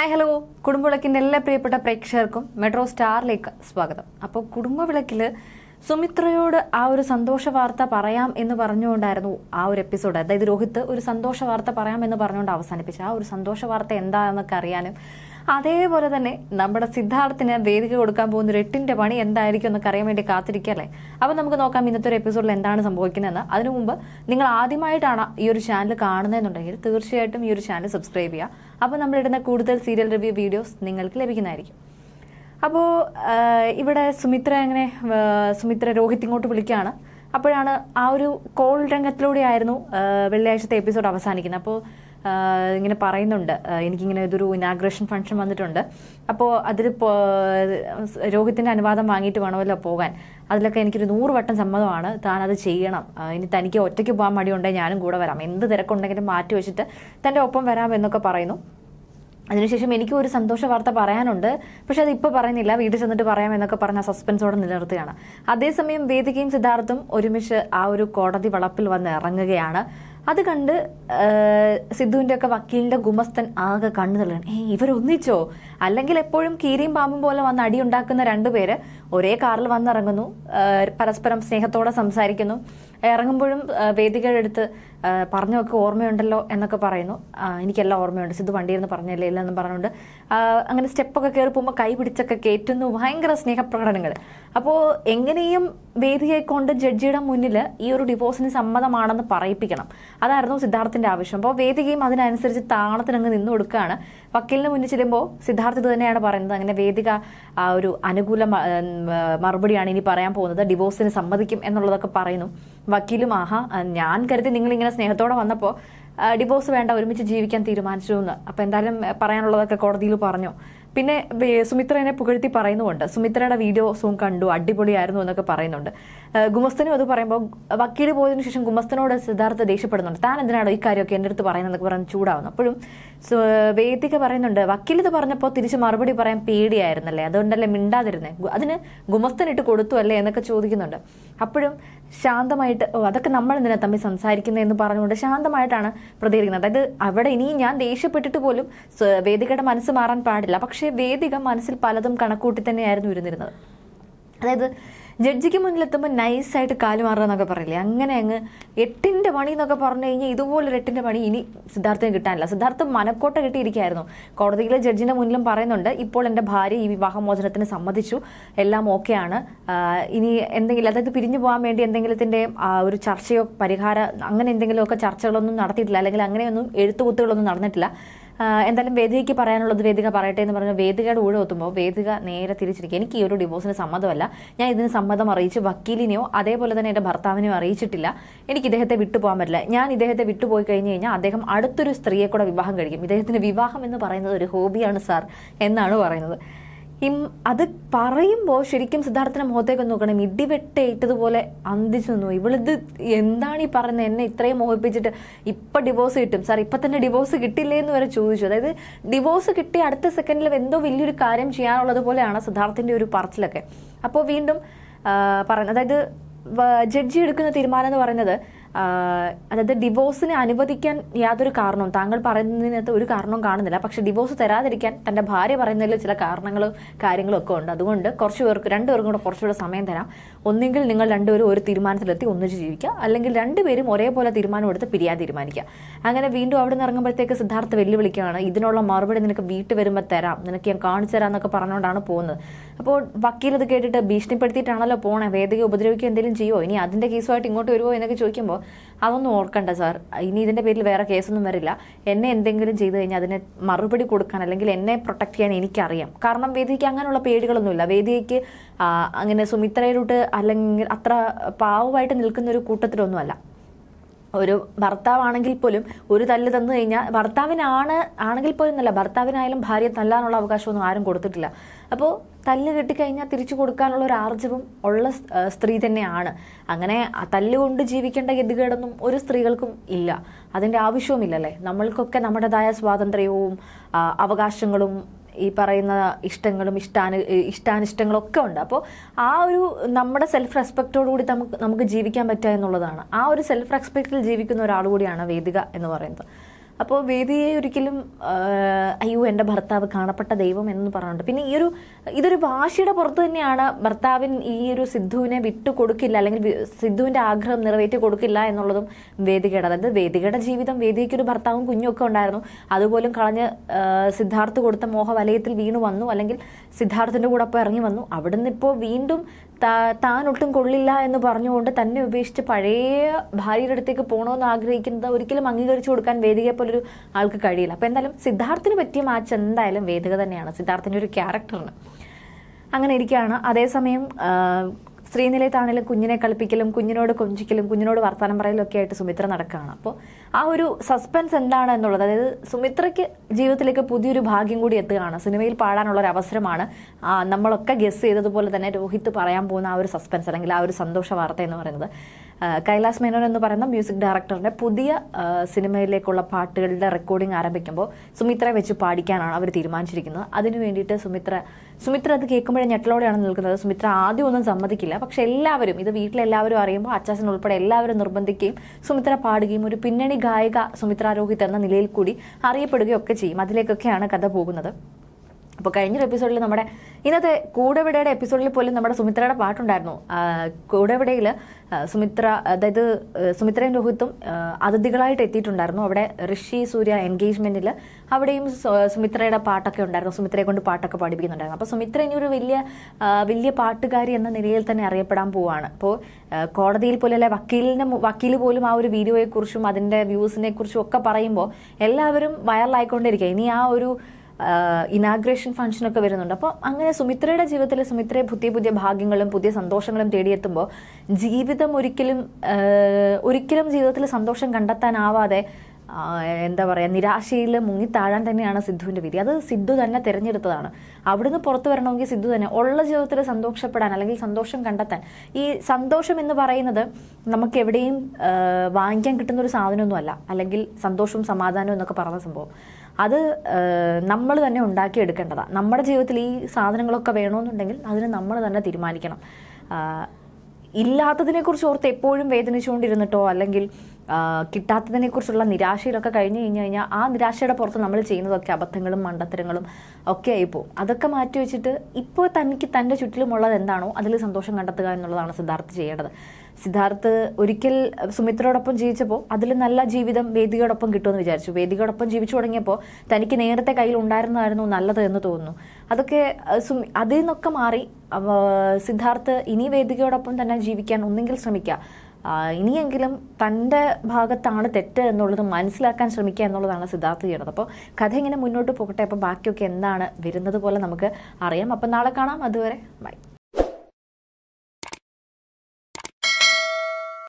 hi hello കുടുംബവിളക്കിന്റെ എല്ലാ പ്രിയപ്പെട്ട പ്രേക്ഷകർക്കും മെട്രോ സ്റ്റാറിലേക്ക് സ്വാഗതം അപ്പോൾ കുടുംബവിളക്കിൽ സുമിത്രയോട് ആ ഒരു സന്തോഷ വാർത്ത പറയാം എന്ന് പറഞ്ഞുകൊണ്ടായിരുന്നു ആ ഒരു എപ്പിസോഡ് അതായത് രോഹിത്ത് ഒരു സന്തോഷ വാർത്ത പറയാം എന്ന് പറഞ്ഞുകൊണ്ട് അവസാനിപ്പിച്ചു ആ ഒരു സന്തോഷ വാർത്ത എന്താണെന്നൊക്കെ അറിയാനും അതേപോലെ തന്നെ നമ്മുടെ സിദ്ധാർത്ഥിന് വേദിക കൊടുക്കാൻ പോകുന്ന ഒരു എട്ടിന്റെ പണി എന്തായിരിക്കും എന്നൊക്കെ അറിയാൻ വേണ്ടി കാത്തിരിക്കല്ലേ അപ്പൊ നമുക്ക് നോക്കാം ഇന്നത്തെ ഒരു എപ്പിസോഡിൽ എന്താണ് സംഭവിക്കുന്നതെന്ന് അതിനു മുമ്പ് നിങ്ങൾ ആദ്യമായിട്ടാണ് ഈ ഒരു ചാനൽ കാണുന്നതെന്നുണ്ടെങ്കിൽ തീർച്ചയായിട്ടും ഈ ഒരു ചാനൽ സബ്സ്ക്രൈബ് ചെയ്യുക അപ്പോൾ നമ്മളിടുന്ന കൂടുതൽ സീരിയൽ റിവ്യൂ വീഡിയോസ് നിങ്ങൾക്ക് ലഭിക്കുന്നതായിരിക്കും അപ്പോൾ ഇവിടെ സുമിത്ര അങ്ങനെ ആ, സുമിത്ര രോഹിത് ഇങ്ങോട്ട് വിളിക്കുകയാണ് അപ്പോഴാണ് ആ ഒരു കോൾ രംഗത്തിലൂടെയായിരുന്നു ആ, വെള്ളിയാഴ്ചത്തെ എപ്പിസോഡ് അവസാനിക്കുന്നത് അപ്പോൾ ആ, ഇങ്ങനെ പറയുന്നുണ്ട് ആ, എനിക്കിങ്ങനെ ഇതൊരു ഇനാഗ്രേഷൻ ഫംഗ്ഷൻ വന്നിട്ടുണ്ട് അപ്പോൾ അതിൽ രോഹിത്തിന്റെ അനുവാദം വാങ്ങിയിട്ട് വേണമല്ലോ പോകാൻ അതിലൊക്കെ എനിക്കൊരു നൂറ് വട്ടം സമ്മതമാണ് താൻ അത് ചെയ്യണം ആ, ഇനി തനിക്ക് ഒറ്റയ്ക്ക് പോകാൻ മടിയുണ്ടെങ്കിൽ ഞാനും കൂടെ വരാം എന്ത് തിരക്കുണ്ടെങ്കിലും മാറ്റി വെച്ചിട്ട് തൻ്റെ ഒപ്പം വരാം എന്നൊക്കെ പറയുന്നു അതിനുശേഷം എനിക്ക് ഒരു സന്തോഷ വാർത്ത പറയാനുണ്ട് പക്ഷെ അത് ഇപ്പോൾ പറയുന്നില്ല വീട്ടിൽ ചെന്നിട്ട് പറയാം എന്നൊക്കെ പറഞ്ഞ സസ്പെൻസോടെ നിലനിർത്തുകയാണ് അതേസമയം വേദികയും സിദ്ധാർത്ഥും ഒരുമിച്ച് ആ ഒരു കോടതി വളപ്പിൽ വന്ന് ഇറങ്ങുകയാണ് അത് കണ്ട് ആ, സിദ്ധുവിന്റെ ഒക്കെ വക്കീലിന്റെ ഗുമസ്തൻ ആകെ കണ്ണു തള്ളുകയാണ് ഏ ഇവരൊന്നിച്ചോ അല്ലെങ്കിൽ എപ്പോഴും കീരിയും പാമ്പും പോലെ വന്ന് അടി ഉണ്ടാക്കുന്ന രണ്ടുപേര് ഒരേ കാറിൽ വന്നിറങ്ങുന്നു ആ, പരസ്പരം സ്നേഹത്തോടെ സംസാരിക്കുന്നു ഇറങ്ങുമ്പോഴും ആ, വേദികയുടെ അടുത്ത് ആ, പറഞ്ഞൊക്കെ ഓർമ്മയുണ്ടല്ലോ എന്നൊക്കെ പറയുന്നു ആ, എനിക്കെല്ലാം ഓർമ്മയുണ്ട് സിദ്ധു വണ്ടിയിരുന്ന് പറഞ്ഞല്ലേ ഇല്ലെന്നും പറഞ്ഞുകൊണ്ട് ആ, അങ്ങനെ സ്റ്റെപ്പൊക്കെ കയറി പോകുമ്പോൾ കൈ പിടിച്ചൊക്കെ കയറ്റുന്നു ഭയങ്കര സ്നേഹപ്രകടനങ്ങൾ അപ്പോൾ എങ്ങനെയും വേദിയെ കൊണ്ട് ജഡ്ജിയുടെ മുന്നിൽ ഈ ഒരു ഡിവോഴ്സിന് സമ്മതമാണെന്ന് പറയിപ്പിക്കണം അതായിരുന്നു സിദ്ധാർത്ഥിന്റെ ആവശ്യം അപ്പോൾ വേദികയും അതിനനുസരിച്ച് താളത്തിനങ്ങ് നിന്നു കൊടുക്കുകയാണ് വക്കീലിന് മുന്നിൽ ചെല്ലുമ്പോൾ സിദ്ധാർത്ഥ് ഇത് തന്നെയാണ് പറയുന്നത് അങ്ങനെ വേദിക ആ ഒരു അനുകൂല മ- ഉം, മറുപടിയാണ് ഇനി പറയാൻ പോകുന്നത് ഡിവോഴ്സിന് സമ്മതിക്കും എന്നുള്ളതൊക്കെ പറയുന്നു വക്കീലും ആഹാ ആ, ഞാൻ കരുതി നിങ്ങൾ ഇങ്ങനെ സ്നേഹത്തോടെ വന്നപ്പോൾ ഡിവോഴ്സ് വേണ്ട ഒരുമിച്ച് ജീവിക്കാൻ തീരുമാനിച്ചു എന്ന് അപ്പൊ എന്തായാലും ആ, പറയാനുള്ളതൊക്കെ കോടതിയിൽ പറഞ്ഞു പിന്നെ വേ- സുമിത്രനെ പുകഴ്ത്തി പറയുന്നുമുണ്ട് സുമിത്രയുടെ വീഡിയോസും കണ്ടു അടിപൊളിയായിരുന്നു എന്നൊക്കെ പറയുന്നുണ്ട് ആ, ഗുമസ്തനും അത് പറയുമ്പോൾ വക്കീൽ പോയതിനു ശേഷം ഗുമസ്തനോട് സിദ്ധാർത്ഥ ദേഷ്യപ്പെടുന്നുണ്ട് താൻ എന്തിനാണോ ഈ കാര്യമൊക്കെ എൻ്റെ അടുത്ത് പറയുന്നതൊക്കെ പറഞ്ഞ് ചൂടാവുന്നു അപ്പോഴും സു- വേദിക പറയുന്നുണ്ട് വക്കീൽ ഇത് പറഞ്ഞപ്പോൾ തിരിച്ച് മറുപടി പറയാൻ പേടിയായിരുന്നല്ലേ അതുകൊണ്ടല്ലേ മിണ്ടാതിരുന്നേ ഗു- അതിന് ഗുമസ്തനിട്ട് കൊടുത്തു അല്ലേ എന്നൊക്കെ ചോദിക്കുന്നുണ്ട് അപ്പോഴും ശാന്തമായിട്ട് ഓ അതൊക്കെ നമ്മൾ എന്തിനാ തമ്മിൽ സംസാരിക്കുന്നത് എന്ന് പറഞ്ഞുകൊണ്ട് ശാന്തമായിട്ടാണ് പ്രതികരിക്കുന്നത് അതായത് അവിടെ ഇനിയും ഞാൻ ദേഷ്യപ്പെട്ടിട്ട് പോലും സ്വ- വേദികയുടെ മനസ്സ് മാറാൻ പാടില്ല പക്ഷേ വേദിക മനസ്സിൽ പലതും കണക്കൂട്ടി തന്നെയായിരുന്നു ഇരുന്നിരുന്നത് അതായത് ജഡ്ജിക്ക് മുന്നിലെത്തുമ്പോൾ നൈസായിട്ട് കാല് മാറുക എന്നൊക്കെ പറയില്ലേ അങ്ങനെ അങ്ങ് എട്ടിന്റെ പണി എന്നൊക്കെ പറഞ്ഞു കഴിഞ്ഞാൽ ഇതുപോലൊരു എട്ടിന്റെ പണി ഇനി സിദ്ധാർത്ഥിന് കിട്ടാനില്ല സിദ്ധാർത്ഥ് മനക്കോട്ട കിട്ടിയിരിക്കുകയായിരുന്നു കോടതിയിലെ ജഡ്ജിന്റെ മുന്നിലും പറയുന്നുണ്ട് ഇപ്പോൾ എൻ്റെ ഭാര്യ ഈ വിവാഹമോചനത്തിന് സമ്മതിച്ചു എല്ലാം ഓക്കെയാണ് ഇനി എന്തെങ്കിലും അതായത് പിരിഞ്ഞു പോകാൻ വേണ്ടി എന്തെങ്കിലത്തിന്റെ ആ, ഒരു ചർച്ചയോ പരിഹാര അങ്ങനെ എന്തെങ്കിലുമൊക്കെ ചർച്ചകളൊന്നും നടത്തിയിട്ടില്ല അല്ലെങ്കിൽ അങ്ങനെയൊന്നും എഴുത്തുകുത്തുകളൊന്നും നടന്നിട്ടില്ല ആ, എന്തായാലും വേദികയ്ക്ക് പറയാനുള്ളത് വേദിക പറയട്ടെ എന്ന് പറഞ്ഞ് വേദികയുടെ ഊഴ ഒത്തുമ്പോൾ വേദിക നേരെ തിരിച്ചിരിക്കും എനിക്ക് ഈ ഒരു ഡിവോഴ്സിന് സമ്മതമല്ല ഞാൻ ഇതിന് സമ്മതം അറിയിച്ച് വക്കീലിനെയോ അതേപോലെ തന്നെ എൻ്റെ ഭർത്താവിനെയോ അറിയിച്ചിട്ടില്ല എനിക്ക് ഇദ്ദേഹത്തെ വിട്ടുപോകാൻ പറ്റില്ല ഞാൻ ഇദ്ദേഹത്തെ വിട്ടുപോയി കഴിഞ്ഞ് കഴിഞ്ഞാൽ അദ്ദേഹം അടുത്തൊരു സ്ത്രീയെ കൂടെ വിവാഹം കഴിക്കും ഇദ്ദേഹത്തിന് വിവാഹം എന്ന് പറയുന്നത് ഒരു ഹോബിയാണ് സാർ എന്നാണ് പറയുന്നത് ഇം അത് പറയുമ്പോൾ ശരിക്കും സിദ്ധാർത്ഥിന്റെ മുഖത്തേക്ക് ഒന്ന് നോക്കണം ഇടിവെട്ടേറ്റതുപോലെ അന്തിച്ചു നിന്നു ഇവളിത് എന്താണ് ഈ പറയുന്നത് എന്നെ ഇത്രയും മോഹിപ്പിച്ചിട്ട് ഇപ്പൊ ഡിവോഴ്സ് കിട്ടും സാർ ഇപ്പൊ തന്നെ ഡിവോഴ്സ് കിട്ടില്ലേ എന്ന് വരെ ചോദിച്ചു അതായത് ഡിവോഴ്സ് കിട്ടിയ അടുത്ത സെക്കൻഡിൽ എന്തോ വലിയൊരു കാര്യം ചെയ്യാനുള്ളത് പോലെയാണ് സിദ്ധാർത്ഥിന്റെ ഒരു പറച്ചിലൊക്കെ അപ്പോൾ വീണ്ടും ആ, പറയുന്നത് അതായത് വ- ജഡ്ജി എടുക്കുന്ന തീരുമാനം എന്ന് പറയുന്നത് ആ, അതായത് ഡിവോഴ്സിനെ അനുവദിക്കാൻ യാതൊരു കാരണവും താങ്കൾ പറയുന്നതിനകത്ത് ഒരു കാരണവും കാണുന്നില്ല പക്ഷെ ഡിവോഴ്സ് തരാതിരിക്കാൻ തന്റെ ഭാര്യ പറയുന്നതിൽ ചില കാരണങ്ങളും കാര്യങ്ങളും ഒക്കെ ഉണ്ട് അതുകൊണ്ട് കുറച്ച് പേർക്ക് രണ്ടുപേർക്കും കൂടെ കുറച്ചുകൂടെ സമയം തരാം ഒന്നെങ്കിൽ നിങ്ങൾ രണ്ടുപേരും ഒരു തീരുമാനത്തിലെത്തി ഒന്നിച്ച് ജീവിക്കുക അല്ലെങ്കിൽ രണ്ടുപേരും ഒരേപോലെ തീരുമാനം എടുത്ത് പിരിയാൻ തീരുമാനിക്കുക അങ്ങനെ വീണ്ടും അവിടെ നിന്ന് ഇറങ്ങുമ്പോഴത്തേക്ക് സിദ്ധാർത്ഥ വെല്ലുവിളിക്കുകയാണ് ഇതിനുള്ള മറുപടി നിനക്ക് വീട്ടിൽ വരുമ്പോൾ തരാം നിനക്ക് ഞാൻ കാണിച്ചു തരാം എന്നൊക്കെ പറഞ്ഞുകൊണ്ടാണ് പോകുന്നത് അപ്പോൾ വക്കീൽ ഇത് കേട്ടിട്ട് ഭീഷണിപ്പെടുത്തിയിട്ടാണല്ലോ പോണേ വേദിക ഉപദ്രവിക്കുക എന്തെങ്കിലും ചെയ്യുമോ ഇനി അതിന്റെ കേസുമായിട്ട് ഇങ്ങോട്ട് വരുമോ എന്നൊക്കെ ചോദിക്കുമ്പോൾ അതൊന്നും ഓർക്കണ്ട സാർ ഇനി ഇതിന്റെ പേരിൽ വേറെ കേസൊന്നും വരില്ല എന്നെ എന്തെങ്കിലും ചെയ്തു കഴിഞ്ഞാൽ അതിനെ മറുപടി കൊടുക്കാൻ അല്ലെങ്കിൽ എന്നെ പ്രൊട്ടക്ട് ചെയ്യാൻ എനിക്കറിയാം കാരണം വേദിക്ക് അങ്ങനെയുള്ള പേടികളൊന്നുമില്ല വേദിക്ക് ആ, അങ്ങനെ സുമിത്രയിലോട്ട് അല്ലെങ്കിൽ അത്ര പാവമായിട്ട് നിൽക്കുന്ന ഒരു കൂട്ടത്തിലൊന്നുമല്ല ഒരു ഭർത്താവാണെങ്കിൽ പോലും ഒരു തല്ല് തന്നു കഴിഞ്ഞാൽ ഭർത്താവിനാണ് ആണെങ്കിൽ പോലും എന്നല്ല ഭർത്താവിനായാലും ഭാര്യ തല്ലാനുള്ള അവകാശമൊന്നും ആരും കൊടുത്തിട്ടില്ല അപ്പോൾ തല്ല് കിട്ടിക്കഴിഞ്ഞാൽ തിരിച്ചു കൊടുക്കാനുള്ള ഒരു ആർജവം ഉള്ള സ്- ആ, സ്ത്രീ തന്നെയാണ് അങ്ങനെ ആ തല്ല് കൊണ്ട് ജീവിക്കേണ്ട ഗതികേടൊന്നും ഒരു സ്ത്രീകൾക്കും ഇല്ല അതിൻ്റെ ആവശ്യവുമില്ലല്ലേ നമ്മൾക്കൊക്കെ നമ്മുടേതായ സ്വാതന്ത്ര്യവും ആ, അവകാശങ്ങളും ഈ പറയുന്ന ഇഷ്ടങ്ങളും ഇഷ്ടാന ഇഷ്ടാനിഷ്ടങ്ങളും ഒക്കെ ഉണ്ട് അപ്പോൾ ആ ഒരു നമ്മുടെ സെൽഫ് റെസ്പെക്റ്റോടുകൂടി നമുക്ക് നമുക്ക് ജീവിക്കാൻ പറ്റുക എന്നുള്ളതാണ് ആ ഒരു സെൽഫ് റെസ്പെക്റ്റിൽ ജീവിക്കുന്ന ഒരാൾ കൂടിയാണ് വേദിക എന്ന് പറയുന്നത് അപ്പോൾ വേദിയെ ഒരിക്കലും ആ, അയ്യോ എൻ്റെ ഭർത്താവ് കാണപ്പെട്ട ദൈവം എന്ന് പറഞ്ഞുകൊണ്ട് പിന്നെ ഈ ഒരു ഇതൊരു വാശിയുടെ പുറത്ത് തന്നെയാണ് ഭർത്താവിൻ ഈ ഒരു സിദ്ധുവിനെ വിട്ടു കൊടുക്കില്ല അല്ലെങ്കിൽ വി- സിദ്ധുവിന്റെ ആഗ്രഹം നിറവേറ്റി കൊടുക്കില്ല എന്നുള്ളതും വേദികയുടെ അതായത് വേദികയുടെ ജീവിതം വേദിക്ക് ഒരു ഭർത്താവും കുഞ്ഞും ഒക്കെ ഉണ്ടായിരുന്നു അതുപോലും കളഞ്ഞ് ആ, സിദ്ധാർത്ഥ് കൊടുത്ത മോഹവലയത്തിൽ വീണു വന്നു അല്ലെങ്കിൽ സിദ്ധാർത്ഥിന്റെ കൂടെ ഒപ്പം ഇറങ്ങി വന്നു അവിടുന്ന് ഇപ്പോൾ വീണ്ടും താ- താൻ ഒട്ടും കൊള്ളില്ല എന്ന് പറഞ്ഞുകൊണ്ട് തന്നെ ഉപേക്ഷിച്ച് പഴയ ഭാര്യയുടെ അടുത്തേക്ക് പോകണമെന്ന് ആഗ്രഹിക്കുന്നത് ഒരിക്കലും അംഗീകരിച്ചു കൊടുക്കാൻ വേദികയെ പോലൊരു ആൾക്ക് കഴിയില്ല അപ്പൊ എന്തായാലും സിദ്ധാർത്ഥിന് പറ്റിയ മാച്ച് എന്തായാലും വേദിക തന്നെയാണ് സിദ്ധാർത്ഥിന്റെ ഒരു ക്യാരക്ടറിന് അങ്ങനെ ഇരിക്കുകയാണ് അതേസമയം ആ, ശ്രീനിലയത്താണെങ്കിലും കുഞ്ഞിനെ കളിപ്പിക്കലും കുഞ്ഞിനോട് കൊഞ്ചിക്കലും കുഞ്ഞിനോട് വർത്തമാനം പറയലും ഒക്കെ ആയിട്ട് സുമിത്ര നടക്കുകയാണ് അപ്പോൾ ആ ഒരു സസ്പെൻസ് എന്താണ് എന്നുള്ളത് അതായത് സുമിത്രയ്ക്ക് ജീവിതത്തിലേക്ക് പുതിയൊരു ഭാഗ്യം കൂടി എത്തുകയാണ് സിനിമയിൽ പാടാനുള്ള ഒരു അവസരമാണ് ആ, നമ്മളൊക്കെ ഗസ് ചെയ്തതുപോലെ തന്നെ രോഹിത് പറയാൻ പോകുന്ന ആ ഒരു സസ്പെൻസ് അല്ലെങ്കിൽ ആ ഒരു സന്തോഷ വാർത്ത എന്ന് പറയുന്നത് ആ, കൈലാസ് മേനോൻ എന്ന് പറയുന്ന മ്യൂസിക് ഡയറക്ടറിന്റെ പുതിയ ആ, സിനിമയിലേക്കുള്ള പാട്ടുകളുടെ റെക്കോർഡിംഗ് ആരംഭിക്കുമ്പോൾ സുമിത്രയെ വെച്ച് പാടിക്കാനാണ് അവർ തീരുമാനിച്ചിരിക്കുന്നത് അതിനു വേണ്ടിയിട്ട് സുമിത്ര സുമിത്ര അത് കേൾക്കുമ്പോഴേ ഞെട്ടലോടെയാണ് നിൽക്കുന്നത് സുമിത്ര ആദ്യം ഒന്നും സമ്മതിക്കില്ല പക്ഷെ എല്ലാവരും ഇത് വീട്ടിലെല്ലാവരും അറിയുമ്പോൾ അച്ചാച്ചൻ ഉൾപ്പെടെ എല്ലാവരും നിർബന്ധിക്കുകയും സുമിത്ര പാടുകയും ഒരു പിന്നണി ഗായിക സുമിത്ര രോഹിത് എന്ന നിലയിൽ കൂടി അറിയപ്പെടുകയും ഒക്കെ ചെയ്യും അതിലേക്കൊക്കെയാണ് കഥ പോകുന്നത് അപ്പോൾ കഴിഞ്ഞൊരു എപ്പിസോഡിൽ നമ്മുടെ ഇന്നത്തെ കൂടെവിടയുടെ എപ്പിസോഡിൽ പോലും നമ്മുടെ സുമിത്രയുടെ പാട്ടുണ്ടായിരുന്നു ആ, കൂടെവിടയിൽ ആ, സുമിത്ര അതായത് ആ, സുമിത്രയും രോഹിത്തും ആ, അതിഥികളായിട്ട് എത്തിയിട്ടുണ്ടായിരുന്നു അവിടെ ഋഷി സൂര്യ എൻഗേജ്മെന്റിൽ അവിടെയും സു- സുമിത്രയുടെ പാട്ടൊക്കെ ഉണ്ടായിരുന്നു സുമിത്രയെ കൊണ്ട് പാട്ടൊക്കെ പഠിപ്പിക്കുന്നുണ്ടായിരുന്നു അപ്പോൾ സുമിത്ര ഇനി ഒരു വലിയ ആ, വലിയ പാട്ടുകാരി എന്ന നിലയിൽ തന്നെ അറിയപ്പെടാൻ പോവാണ് അപ്പോൾ കോടതിയിൽ പോലും അല്ലെ വക്കീലിന്റെ മു- വക്കീൽ പോലും ആ ഒരു വീഡിയോയെക്കുറിച്ചും അതിന്റെ വ്യൂസിനെ കുറിച്ചും ഒക്കെ പറയുമ്പോൾ എല്ലാവരും വൈറലായിക്കൊണ്ടിരിക്കുക ഇനി ആ ഒരു ഇനാഗ്രേഷൻ ഫംഗ്ഷനൊക്കെ വരുന്നുണ്ട് അപ്പോൾ അങ്ങനെ സുമിത്രയുടെ ജീവിതത്തിൽ സുമിത്രയെ പുതിയ പുതിയ ഭാഗ്യങ്ങളും പുതിയ സന്തോഷങ്ങളും തേടിയെത്തുമ്പോൾ ജീവിതം ഒരിക്കലും ആ, ഒരിക്കലും ജീവിതത്തിൽ സന്തോഷം കണ്ടെത്താനാവാതെ ആ, എന്താ പറയുക നിരാശയിൽ മുങ്ങിത്താഴാൻ തന്നെയാണ് സിദ്ധുവിന്റെ വിധി അത് സിദ്ധു തന്നെ തിരഞ്ഞെടുത്തതാണ് അവിടുന്ന് പുറത്തു വരണമെങ്കിൽ സിദ്ധു തന്നെ ഉള്ള ജീവിതത്തിൽ സന്തോഷപ്പെടാൻ അല്ലെങ്കിൽ സന്തോഷം കണ്ടെത്താൻ ഈ സന്തോഷം എന്ന് പറയുന്നത് നമുക്ക് എവിടെയും ആ, വാങ്ങിക്കാൻ കിട്ടുന്ന ഒരു സാധനമൊന്നുമല്ല അല്ലെങ്കിൽ സന്തോഷവും സമാധാനവും എന്നൊക്കെ പറഞ്ഞ സംഭവം അത് നമ്മൾ തന്നെ ഉണ്ടാക്കിയെടുക്കേണ്ടതാണ് നമ്മുടെ ജീവിതത്തിൽ ഈ സാധനങ്ങളൊക്കെ വേണമെന്നുണ്ടെങ്കിൽ അതിന് നമ്മൾ തന്നെ തീരുമാനിക്കണം ആ, ഇല്ലാത്തതിനെ കുറിച്ച് ഓർത്ത് എപ്പോഴും വേദനിച്ചുകൊണ്ടിരുന്നിട്ടോ അല്ലെങ്കിൽ ആ, കിട്ടാത്തതിനെ കുറിച്ചുള്ള നിരാശയിലൊക്കെ കഴിഞ്ഞു കഴിഞ്ഞു കഴിഞ്ഞാൽ ആ നിരാശയുടെ പുറത്ത് നമ്മൾ ചെയ്യുന്നതൊക്കെ അബദ്ധങ്ങളും മണ്ടത്തരങ്ങളും ഒക്കെ ആയിപ്പോവും അതൊക്കെ മാറ്റി വെച്ചിട്ട് ഇപ്പോൾ തനിക്ക് തൻ്റെ ചുറ്റിലുമുള്ളത് എന്താണോ അതിൽ സന്തോഷം കണ്ടെത്തുക എന്നുള്ളതാണ് സിദ്ധാർത്ഥ് ചെയ്യേണ്ടത് സിദ്ധാർത്ഥ് ഒരിക്കൽ സുമിത്രയോടൊപ്പം ജീവിച്ചപ്പോൾ അതിൽ നല്ല ജീവിതം വേദികയോടൊപ്പം കിട്ടുമെന്ന് വിചാരിച്ചു വേദികയോടൊപ്പം ജീവിച്ചു തുടങ്ങിയപ്പോൾ തനിക്ക് നേരത്തെ കയ്യിൽ ഉണ്ടായിരുന്നതായിരുന്നു നല്ലത് എന്ന് തോന്നുന്നു അതൊക്കെ അഹ് സുമി- അതിൽ നിന്നൊക്കെ മാറി അവ- സിദ്ധാർത്ഥ് ഇനി വേദികയോടൊപ്പം തന്നെ ജീവിക്കാൻ ഒന്നെങ്കിൽ ശ്രമിക്കുക ആ, ഇനിയെങ്കിലും തൻ്റെ ഭാഗത്താണ് തെറ്റ് എന്നുള്ളത് മനസ്സിലാക്കാൻ ശ്രമിക്കുക എന്നുള്ളതാണ് സിദ്ധാർത്ഥ് ചെയ്യുന്നത് അപ്പോൾ കഥ ഇങ്ങനെ മുന്നോട്ട് പോകട്ടെ അപ്പോൾ ബാക്കിയൊക്കെ എന്താണ് വരുന്നത് പോലെ നമുക്ക് അറിയാം അപ്പം നാളെ കാണാം അതുവരെ ബൈ